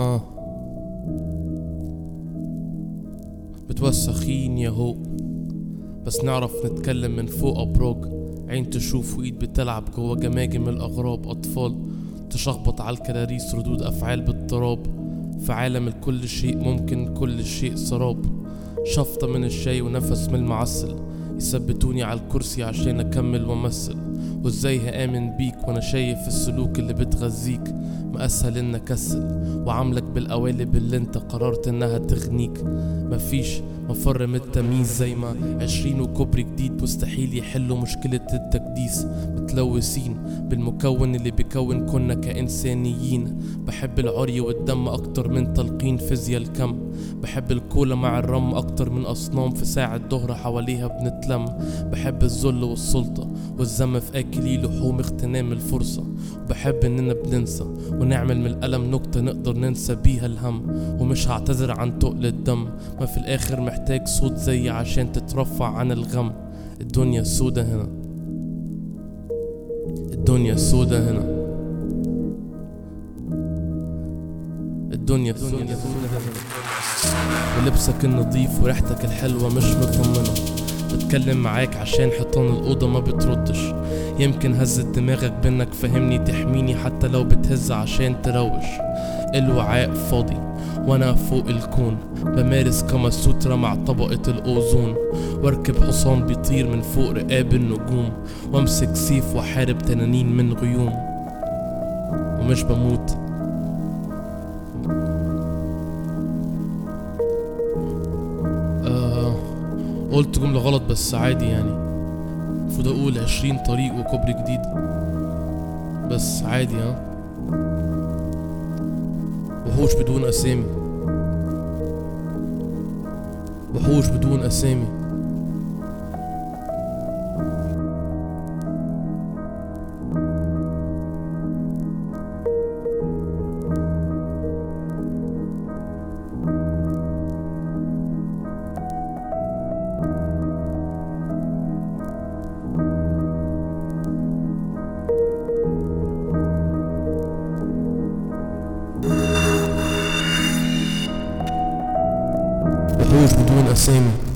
اه بتوسخين يا هو بس نعرف نتكلم من فوق أبراج عين تشوف وإيد بتلعب جوا جماجم الأغراب أطفال تشخبط على الكراريس ردود أفعال باضطراب في عالم الكل شيء ممكن كل شيء سراب شفطة من الشاي ونفس من المعسل يثبتوني على الكرسي عشان أكمل وأمثل وإزاي هآمن بيك وأنا شايف السلوك اللي بتغذيك ما أسهل إن أكسل وعاملك بالقوالب اللي انت قررت إنها تغنيك مفيش مفر من التمييز زي ما عشرين وكوبري جديد مستحيل يحلوا مشكلة التكديس متلوثين بالمكون اللي بيكون كنا كإنسانيين بحب العري والدم أكتر من تلقين فيزياء الكم بحب الكولا مع الرم أكتر من أصنام في ساعة ظهر حواليها بنتلم بحب الذل والسلطة والذم في آكلي لحوم اغتنام الفرصة بحب إننا بننسى ونعمل من الألم نكتة نقدر ننسى بيها الهم ومش هعتذر عن تقل الدم ما في الآخر محتاج صوت زيي عشان تترفع عن الغم الدنيا السودة هنا الدنيا السودة هنا الدنيا السودة هنا ولبسك النظيف وريحتك الحلوة مش مطمنة بتكلم معاك عشان حيطان الأوضة ما بتردش يمكن هزت دماغك بانك فهمني تحميني حتى لو بتهز عشان تروش الوعاء فاضي وانا فوق الكون بمارس كما سوترا مع طبقة الأوزون واركب حصان بيطير من فوق رقاب النجوم وامسك سيف واحارب تنانين من غيوم ومش بموت آه قلت جملة غلط بس عادي يعني المفروض اقول عشرين طريق وكوبري جديد بس عادي ها وحوش بدون اسامي وحوش بدون اسامي وحوش بدون اسامي